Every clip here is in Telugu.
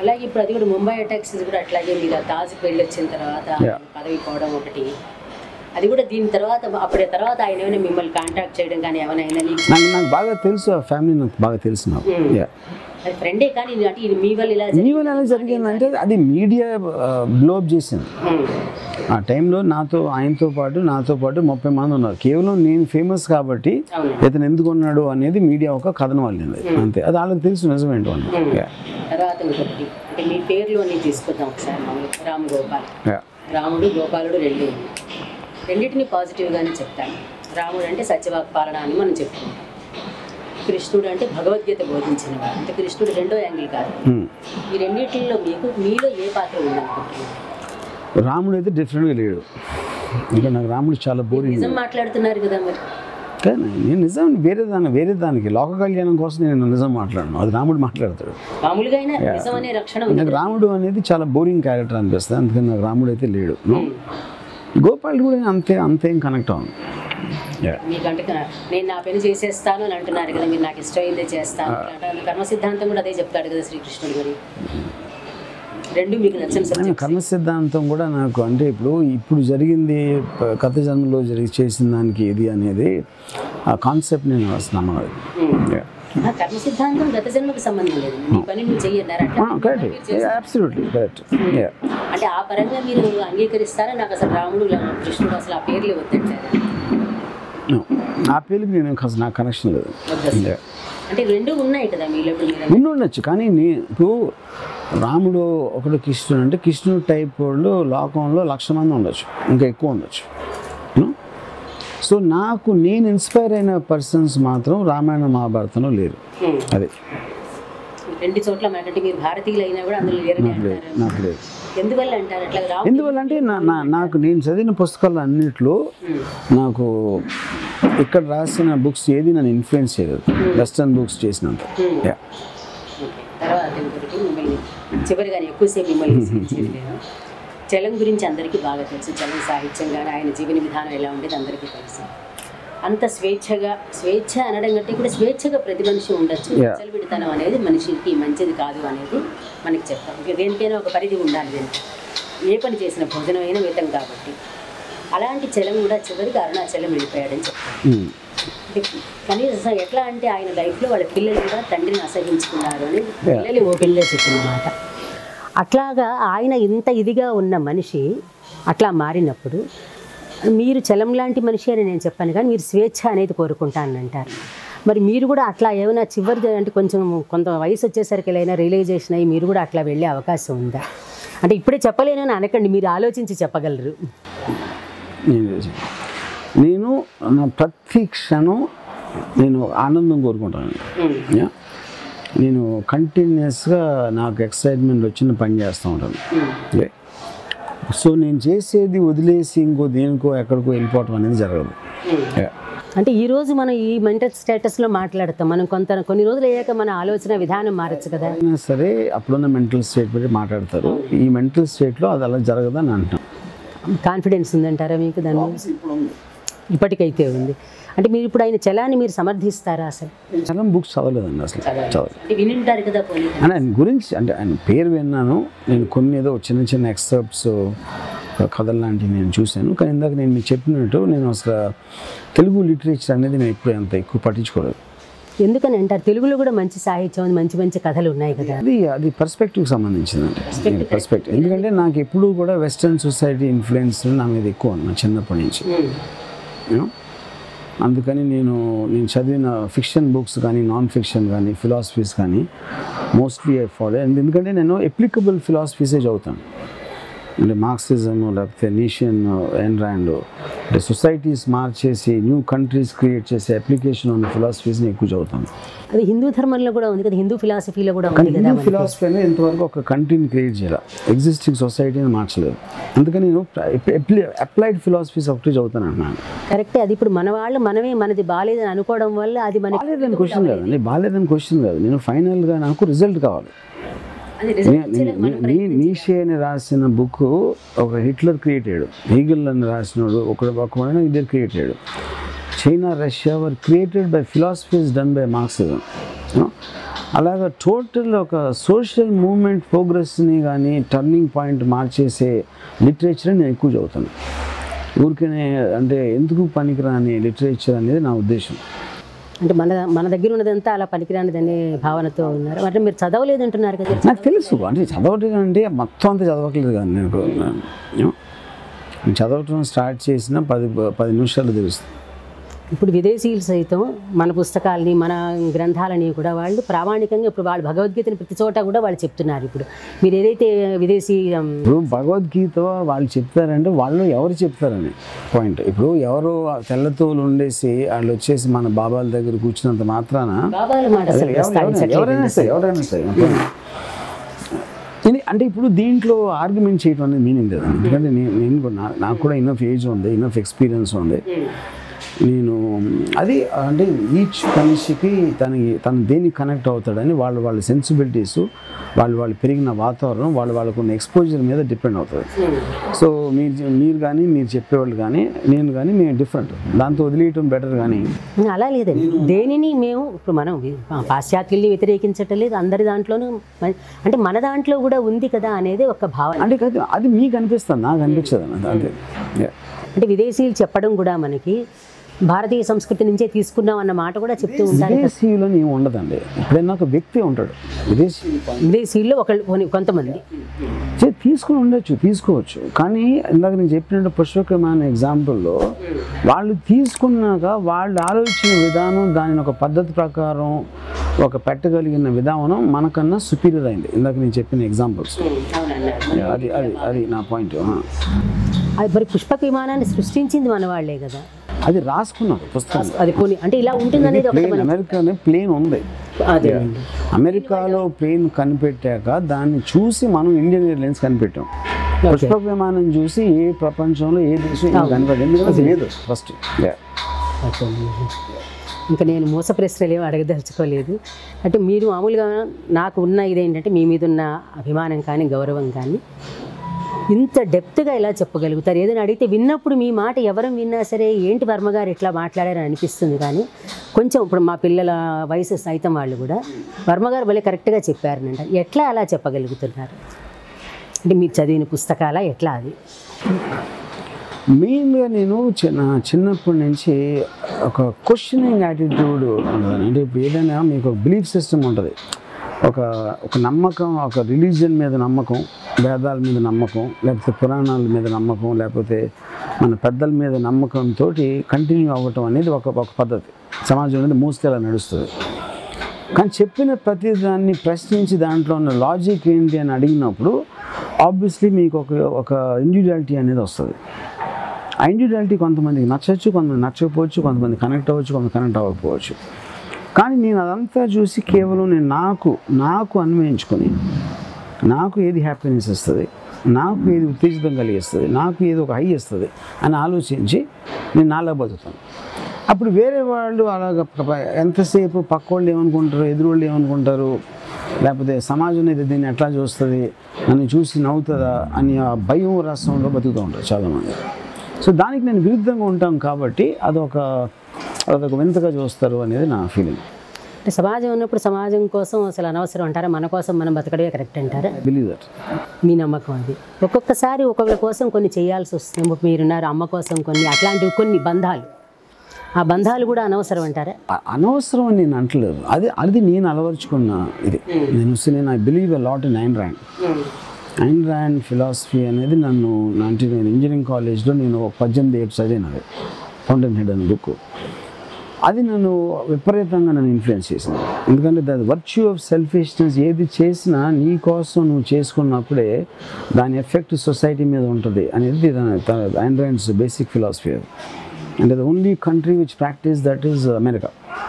అలాగే ఇప్పుడు అది కూడా ముంబై అటాక్స్ కూడా అట్లాగే మీరు ఆ తాజ్కి వెళ్ళి వచ్చిన తర్వాత Yeah. పదవి పోవడం ఒకటి అది కూడా దీని తర్వాత అప్పుడే తర్వాత ఆయన ఏమైనా మిమ్మల్ని కాంటాక్ట్ చేయడం కానీ ఏమైనా అయిందా నీకు నాకు నాకు బాగా తెలుసు ఆ ఫ్యామిలీ నాకు బాగా తెలుసు నాకు Mm. Yeah. అది ఫ్రెండే కానీ ఇది అంటే ఇది మీ వల్ల ఇలా మీ వల్ల ఎలా జరిగిందంటే అది మీడియా బ్లోప్ చేసింది ఉమ్. ఆ టైంలో నాతో ఆయనతో పాటు నాతో పాటు ముప్పై మంది ఉన్నారు కేవలం నేను ఫేమస్ కాబట్టి అవును ఇతను ఎందుకు ఉన్నాడు అనేది మీడియా ఒక కథనం వాళ్ళింది అంతే అది వాళ్ళకి తెలుసు నిజమేంటో అని ఉమ్. తర్వాత ఇంకొకటి అంటే మీ పేర్లు అన్ని తీసుకుందాం ఒకసారి మామూలుగా రామ్ గోపాల్ రాముడు గోపాలుడు రెండు రెండింటిని పాజిటివ్గానే చెప్తాను రాముడు అంటే సత్యవాక్ పాలన అని మనం చెప్పుకుంటాం కృష్ణుడు అంటే భగవద్గీత బోధించిన వాడు అంటే కృష్ణుడు రెండో యాంగిల్ కాదు ఈ రెండింటిలో మీకు మీలో ఏ పాత్ర ఉందనుకుంటున్నారు రాముడు అయితే డిఫరెంట్గా లేడు ఇంకా నాకు రాముడు చాలా బోరింగ్ నిజం మాట్లాడుతున్నారు కదా మరి కానీ నేను నిజం వేరే దాన్ని వేరే దానికి లోక కళ్యాణం కోసం నేను నిజం మాట్లాడను అది రాముడు మాట్లాడతాడు మామూలుగా అయినా నిజం అనే రక్షణ ఉంది నాకు రాముడు అనేది చాలా బోరింగ్ క్యారెక్టర్ అనిపిస్తుంది అందుకని నాకు రాముడు అయితే లేడు గోపాల్ కూడా అంతే అంతేం కనెక్ట్ అవును Yeah. మీకంటే క- నేను నా పని చేసేస్తాను అని అంటున్నారు కదా మీరు నాకు ఇష్టమైందే చేస్తాను అంటే కర్మ సిద్ధాంతం కూడా అదే చెప్తాడు కదా శ్రీకృష్ణుడు మరి రెండు మీకు నచ్చిన ఆయన సబ్జెక్ట్ కర్మ సిద్ధాంతం కూడా నాకు అంటే ఇప్పుడు ఇప్పుడు జరిగింది ప- గత జన్మలో జరిగి చేసిన దానికి ఇది అనేది ఆ కాన్సెప్ట్ నేను అసలు నమ్మను Yeah. కర్మ సిద్ధాంతం గత జన్మకు సంబంధం లేదు మీ పని మీరు చెయ్యన్నారు అట్లా Ah, correct అబ్సల్యూట్లీ కరెక్ట్ అంటే ఆ పరంగా మీరు అంగీకరిస్తారా నాకు అసలు రాముడు లా- కృష్ణుడు అసలు ఆ పేర్లు వద్దంటారు ఆ పేరుకి నేను అసలు నాకు కనెక్షన్ లేదు Yeah. అంటే రెండు ఉన్నాయి కదా మీలో ఇప్పుడు మీరు ఉండి ఉండొచ్చు కానీ నీ ఇప్పుడు రాముడు ఒకడు కృష్ణుడు అంటే కృష్ణుడు టైప్ వాళ్ళు లోకంలో లక్ష మంది ఉండొచ్చు ఇంకా ఎక్కువ ఉండొచ్చు సో నాకు నేను ఇన్స్పైర్ అయిన పర్సన్స్ మాత్రం రామాయణ మహాభారతంలో లేరు Hmm. అదే రెండు చోట్ల అంటే మీరు భారతీయులు అయినా కూడా అందులో లేరని నాకు లేదు అంటారు నాకు లేదు ఎందువల్ల అంటారు అట్లా రాము ఎందువల్ల అంటే నా నా- నాకు నేను చదివిన పుస్తకాలు అన్నిట్లో నాకు ఇక్కడ రాసిన బుక్స్ ఏది నన్ను ఇన్ఫ్లుయెన్స్ చేయలేదు వెస్టర్న్ బుక్స్ చేసినంత Yeah. ఓకే. తర్వాత ఇంకొకటి మిమ్మల్ని చివరిగా ఎక్కువసేపు మిమ్మల్ని విసిగించేది లేదు చలం గురించి అందరికీ బాగా తెలుసు చలం సాహిత్యం కానీ ఆయన జీవన విధానం ఎలా ఉండేది అందరికీ తెలుసు అంత స్వేచ్ఛగా స్వేచ్ఛ అనడం కంటే కూడా స్వేచ్ఛగా ప్రతి మనిషి ఉండొచ్చు Yeah. విడతనం అనేది మనిషికి మంచిది కాదు అనేది మనకి చెప్తాం ఇక దేనికైనా ఒక పరిధి ఉండాలి దీనికి ఏ పని చేసిన భోజనం అయినా మితం కాబట్టి అలాంటి చలం కూడా చివరికి అరుణాచలం వెళ్ళిపోయాడని చెప్తాం Hmm. అంటే కనీసం ఎట్లా అంటే ఆయన లైఫ్లో వాళ్ళ పిల్లలు కూడా తండ్రిని అసహించుకున్నారు అని పిల్లలు ఓ పిల్లలే చెప్పిన మాట అట్లాగా ఆయన ఇంత ఇదిగా ఉన్న మనిషి అట్లా మారినప్పుడు మీరు చలం లాంటి మనిషి అని నేను చెప్పాను కానీ మీరు స్వేచ్ఛ అనేది కోరుకుంటానని అంటారు మరి మీరు కూడా అట్లా ఏమైనా చివరి అంటే కొంచెం కొంత వయసు వచ్చేసరికి అయినా రియలైజేషన్ అయ్యి మీరు కూడా అట్లా వెళ్ళే అవకాశం ఉందా అంటే ఇప్పుడే చెప్పలేనని అనకండి మీరు ఆలోచించి చెప్పగలరు నేను చేశాను. నేను నా ప్రతి క్షణం నేను ఆనందం కోరుకుంటాను యా? నేను కంటిన్యూస్గా నాకు ఎక్సైట్మెంట్ వచ్చిన పని చేస్తూ ఉంటాను ఓకే. సో నేను చేసేది వదిలేసి ఇంకో దేనికో ఎక్కడికో వెళ్ళిపోవటం అనేది జరగదు యా. అంటే ఈ రోజు మనం ఈ మెంటల్ స్టేటస్లో మాట్లాడతాం మనం కొంత కొన్ని రోజులు అయ్యాక మన ఆలోచన విధానం మారచ్చు కదా అయినా సరే అప్పుడున్న మెంటల్ స్టేట్ బట్టి మాట్లాడతారు ఈ మెంటల్ స్టేట్లో అది అలా జరగదని అంటాం కాన్ఫిడెన్స్ ఉందంటారా మీకు దాని మీద? ఇప్పటికైతే ఉంది అంటే మీరు ఇప్పుడు ఆయన చలాన్ని మీరు సమర్థిస్తారా అసలు చాలా బుక్స్ చదవలేదండి అసలు చదవలేదు అంటే వినింటారు కదా పోనీ అని ఆయన గురించి అంటే ఆయన పేరు విన్నాను నేను కొన్ని ఏదో చిన్న చిన్న ఎక్సర్ప్ట్స్ కథలు లాంటివి నేను చూశాను కానీ ఇందాక నేను మీకు చెప్పినట్టు నేను అసలు తెలుగు లిటరేచర్ అనేది నేను ఎప్పుడు అంత ఎక్కువ పట్టించుకోలేదు ఎందుకని అంటారు తెలుగులో కూడా మంచి సాహిత్యం ఉంది, మంచి మంచి కథలు ఉన్నాయి కదా అది అది పర్స్పెక్టివ్కి సంబంధించిందండి పర్స్పెక్టివ్ ఎందుకంటే నాకు ఎప్పుడూ కూడా వెస్ట్రన్ సొసైటీ ఇన్ఫ్లుయెన్స్ నా మీద ఎక్కువ నా చిన్నప్పటి నుంచి you know. అందుకని నేను నేను చదివిన ఫిక్షన్ బుక్స్ కానీ నాన్ ఫిక్షన్ కానీ ఫిలాసఫీస్ కానీ మోస్ట్లీ ఐ ఫాలో ఎందుకంటే నేను అప్లికబుల్ ఫిలాసఫీసే చదువుతాను అంటే మార్క్సిజం లేకపోతే నీషియన్ ఎన్రాండ్ అంటే సొసైటీస్ మార్చేసి న్యూ కంట్రీస్ క్రియేట్ చేసే అప్లికేషన్ ఉన్న ఫిలాసఫీస్ని ఎక్కువ చదువుతాను అది హిందూ ధర్మంలో కూడా ఉంది కదా హిందూ ఫిలాసఫీలో కూడా కానీ ఉంది కదా హిందూ ఫిలాసఫీ అనేది ఇంతవరకు ఒక కంట్రీని క్రియేట్ చేయాలి ఎగ్జిస్టింగ్ సొసైటీని మార్చలేదు అందుకని నేను అప్లైడ్ ఫిలాసఫీస్ ఒకటి చదువుతాను అంటున్నాను కరెక్టే అది ఇప్పుడు మన వాళ్ళు మనమే మనది బాగాలేదని అనుకోవడం వల్ల అది మనకి బాగాలేదని క్వశ్చన్ కాదండి బాగాలేదని క్వశ్చన్ కాదు నేను ఫైనల్గా నాకు రిజల్ట్ కావాలి అది రిజల్ట్ నీ- నీ- నీ నీషే అని రాసిన బుక్ ఒక హిట్లర్ క్రియేట్ అయ్యాడు హీగల్ అని రాసినాడు ఒక ఒక ఇద్దరు క్రియేట్ అయ్యాడు China Russia were created by philosophies done by Marxism అలాగా టోటల్ ఒక సోషల్ మూమెంట్ ప్రోగ్రెస్ని కానీ టర్నింగ్ పాయింట్ మార్చేసే లిటరేచర్ నేను ఎక్కువ చదువుతాను ఊరికనే అంటే ఎందుకు పనికిరాని లిటరేచర్ అనేది నా ఉద్దేశం అంటే మన మన దగ్గర ఉన్నదంతా అలా పనికిరానిదనే భావనతో ఉన్నారు అంటే మీరు చదవలేదు అంటున్నారు కదా నాకు తెలుసు అంటే చదవటం అంటే మొత్తం అంతా చదవట్లేదు కదా నేను నేను చదవటం స్టార్ట్ చేసిన పది పది నిమిషాలు తెలుస్తుంది ఇప్పుడు విదేశీయులు సైతం మన పుస్తకాలని మన గ్రంథాలని కూడా వాళ్ళు ప్రామాణికంగా ఇప్పుడు వాళ్ళు భగవద్గీతని ప్రతి చోట కూడా వాళ్ళు చెప్తున్నారు ఇప్పుడు మీరు ఏదైతే విదేశీ ఉమ్, ఇప్పుడు భగవద్గీత వాళ్ళు చెప్తారంటే వాళ్ళు ఎవరు చెప్తారని పాయింట్ ఇప్పుడు ఎవరు తెల్లతోలు ఉండేసి వాళ్ళు వచ్చేసి మన బాబాల దగ్గర కూర్చున్నంత మాత్రాన బాబాల మాట అసలు ఎవరైనా- ప్రస్తావించట్లేదు ఎవరైనా సరే ఎవరైనా సరే ఇది అంటే ఇప్పుడు దీంట్లో ఆర్గ్యుమెంట్ చేయడం అనేది మీనింగ్ లేదండి ఎందుకంటే నేను నేను కూడా నా- నాకు కూడా ఇన్నఫ్ ఏజ్ ఉంది ఇన్నఫ్ ఎక్స్పీరియన్స్ ఉంది నేను అది అంటే ఈచ్ మనిషికి తనకి తను దేనికి కనెక్ట్ అవుతాడని వాళ్ళు వాళ్ళ సెన్సిబిలిటీస్ వాళ్ళు వాళ్ళు పెరిగిన వాతావరణం వాళ్ళు వాళ్ళకున్న ఎక్స్పోజర్ మీద డిపెండ్ అవుతుంది సో మీరు మీరు కానీ మీరు చెప్పేవాళ్ళు కానీ నేను కానీ మేము డిఫరెంట్ దాంతో వదిలేయటం బెటర్ కానీ అలా లేదండి దేనిని మేము ఇప్పుడు మనం వి- పాశ్చాత్యుల్ని వ్యతిరేకించటం లేదు అందరి దాంట్లోనూ మ- అంటే మన దాంట్లో కూడా ఉంది కదా అనేది ఒక భావన అంటే కాదు అది మీకు అనిపిస్తుంది నాకు అనిపించదు అన్నది అంతే Yeah. అంటే విదేశీయులు చెప్పడం కూడా మనకి భారతీయ సంస్కృతి నుంచే తీసుకున్నాం అన్న మాట కూడా చెప్తూ ఉంటారు విదేశీయులు ఏమి ఉండదండి ఎప్పుడైనా ఒక వ్యక్తి ఉంటాడు విదేశీ విదేశీయుల్లో ఒకళ్ళు కొన్ని- కొంతమంది చే- తీసుకుని ఉండొచ్చు తీసుకోవచ్చు కానీ ఇందాక నేను చెప్పినట్టు పుష్పకమైన ఎగ్జాంపుల్లో వాళ్ళు తీసుకున్నాక వాళ్ళు ఆలోచించిన విధానం దానిని ఒక పద్ధతి ప్రకారం ఒక పెట్టగలిగిన విధానం మనకన్నా సుపీరియర్ అయింది ఇందాక నేను చెప్పిన ఎగ్జాంపుల్స్ అది అది అది నా పాయింట్ అది మరి పుష్పక విమానాన్ని సృష్టించింది మన వాళ్ళే కదా అది రాసుకున్నారు పుస్తకం అది పోనీ అంటే ఇలా ఉంటుంది అనేది ఒకటి ప్లేన్ అమెరికానే ప్లేన్ ఉంది అదేనండి అమెరికాలో ప్లేన్ కనిపెట్టాక దాన్ని చూసి మనం ఇండియన్ ఎయిర్లైన్స్ కనిపెట్టాం పుష్పక విమానం చూసి ఏ ప్రపంచంలో ఏ దేశం ఏం కనపడదు ఎందుకంటే అది లేదు ఫస్ట్ ఓకే. ఇంకా నేను మోస ప్రశ్నలు ఏమి అడగదలుచుకోలేదు అంటే మీరు మామూలుగా నాకు ఉన్న ఇదేంటంటే మీ మీద ఉన్న అభిమానం కానీ గౌరవం కానీ ఇంత డెప్త్గా ఎలా చెప్పగలుగుతారు ఏదైనా అడిగితే విన్నప్పుడు మీ మాట ఎవరం విన్నా సరే ఏంటి వర్మ గారు ఇట్లా మాట్లాడారని అనిపిస్తుంది కానీ కొంచెం ఇప్పుడు మా పిల్లల వయసు సైతం వాళ్ళు కూడా వర్మ గారు భలే కరెక్ట్గా చెప్పారనంట ఎట్లా అలా చెప్పగలుగుతున్నారు అంటే మీరు చదివిన పుస్తకాల ఎట్లా అది మెయిన్గా నేను చిన్న చిన్నప్పటి నుంచి ఒక క్వశ్చనింగ్ యాటిట్యూడ్ ఉండదు అంటే ఇప్పుడు ఏదైనా మీకు ఒక బిలీఫ్ సిస్టమ్ ఉంటుంది ఒక ఒక నమ్మకం ఒక రిలీజియన్ మీద నమ్మకం వేదాల మీద నమ్మకం లేకపోతే పురాణాల మీద నమ్మకం లేకపోతే మన పెద్దల మీద నమ్మకంతో కంటిన్యూ అవ్వటం అనేది ఒక ఒక పద్ధతి సమాజం అనేది మోస్ట్లీ అలా నడుస్తుంది కానీ చెప్పిన ప్రతి దాన్ని ప్రశ్నించి దాంట్లో ఉన్న లాజిక్ ఏంటి అని అడిగినప్పుడు ఆబ్వియస్లీ మీకు ఒక ఒక ఇండివిజువాలిటీ అనేది వస్తుంది ఆ ఇండివిజువాలిటీ కొంతమందికి నచ్చచ్చు కొంతమంది నచ్చకపోవచ్చు కొంతమంది కనెక్ట్ అవ్వచ్చు కొంతమంది కనెక్ట్ అవ్వకపోవచ్చు కానీ నేను అదంతా చూసి కేవలం నేను నాకు నాకు అన్వయించుకొని నాకు ఏది హ్యాపీనెస్ ఇస్తుంది నాకు ఏది ఉత్తేజితం కలిగిస్తుంది నాకు ఏది ఒక హై ఇస్తుంది అని ఆలోచించి నేను నాలా బతుకుతాను అప్పుడు వేరే వాళ్ళు అలాగ ప- ఎంతసేపు పక్క వాళ్ళు ఏమనుకుంటారు ఎదురు వాళ్ళు ఏమనుకుంటారు లేకపోతే సమాజం అనేది దీన్ని ఎట్లా చూస్తుంది నన్ను చూసి నవ్వుతుందా అని ఆ భయం రసంలో బతుకుతూ ఉంటారు చాలామంది సో దానికి నేను విరుద్ధంగా ఉంటాం కాబట్టి అదొక అదొక వింతగా చూస్తారు అనేది నా ఫీలింగ్ అంటే సమాజం ఉన్నప్పుడు సమాజం కోసం అసలు అనవసరం అంటారా మన కోసం మనం బతకడమే కరెక్ట్ అంటారా బిలీవ్ దట్ మీ నమ్మకం అది ఒక్కొక్కసారి ఒక్కొక్కరి కోసం కొన్ని చేయాల్సి వస్తుంది ఇప్పుడు మీరున్నారు అమ్మ కోసం కొన్ని అట్లాంటివి కొన్ని బంధాలు ఆ బంధాలు కూడా అనవసరం అంటారా అ- అనవసరం అని నేను అంటలేదు అది అది నేను అలవరుచుకున్న ఇది నేను వస్తే నేను I believe a lot in Ayn Rand Ayn Rand philosophy అనేది నన్ను అంటే నేను ఇంజనీరింగ్ కాలేజ్లో నేను ఒక పద్దెనిమిది ఏడు చదివాను అది ఫౌంటైన్ హెడ్ అనే బుక్ అది నన్ను విపరీతంగా నన్ను ఇన్ఫ్లుయెన్స్ చేసింది ఎందుకంటే దాని వర్చ్యూ ఆఫ్ సెల్ఫిష్నెస్ ఏది చేసినా నీ కోసం నువ్వు చేసుకున్నప్పుడే దాని ఎఫెక్ట్ సొసైటీ మీద ఉంటుంది అనేది ఐన్ ర్యాండ్స్ బేసిక్ ఫిలాసఫీ అది and the only country which practice that is America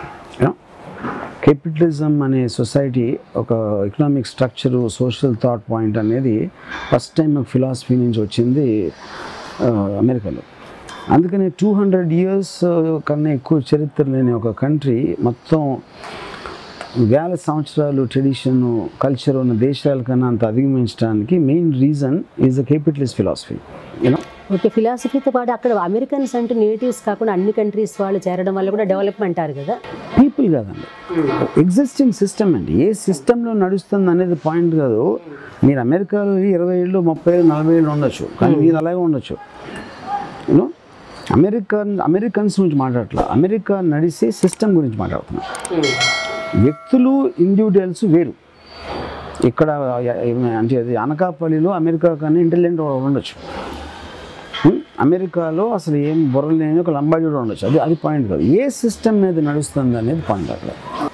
capitalism అనే సొసైటీ ఒక economic structure social thought point అనేది ఫస్ట్ టైం ఫిలాసఫీ నుంచి వచ్చింది ఆ, అమెరికాలో అందుకని టూ హండ్రెడ్ ఇయర్స్ కన్నా ఎక్కువ చరిత్ర లేని ఒక కంట్రీ మొత్తం వేల సంవత్సరాలు ట్రెడిషన్ కల్చర్ ఉన్న దేశాల కన్నా అంత అధిగమించడానికి main reason is the capitalist philosophy you know okay ఫిలాసఫీతో పాటు అక్కడ అమెరికన్స్ అంటూ నేటివ్స్ కాకుండా అన్ని కంట్రీస్ వాళ్ళు చేరడం వల్ల కూడా డెవలప్మెంట్ అంటారు కదా పీపుల్ పీపుల్ కాదండి ఎగ్జిస్టింగ్ సిస్టమ్ అండి ఏ సిస్టంలో నడుస్తుంది అనేది పాయింట్ కాదు మీరు అమెరికాలో ఇరవై ఏళ్ళు ముప్పై ఏళ్ళు నలభై ఏళ్ళు ఉండొచ్చు కానీ మీరు అలాగే ఉండొచ్చు యూనో అమెరికన్ అమెరికన్స్ గురించి మాట్లాడట్లా అమెరికా నడిసే సిస్టమ్ గురించి మాట్లాడుతున్నాం వ్యక్తులు ఇండివిజువల్స్ వేరు ఇక్కడ అంటే అది అనకాపల్లిలో అమెరికా కన్నా ఇంటెలిజెంట్ ఉండొచ్చు హ్మ్? అమెరికాలో అసలు ఏం బుర్ర లేని ఒక లంబాడి కూడా ఉండొచ్చు అది అది పాయింట్ కాదు ఏ సిస్టమ్ మీద నడుస్తుంది అనేది పాయింట్ అక్కడ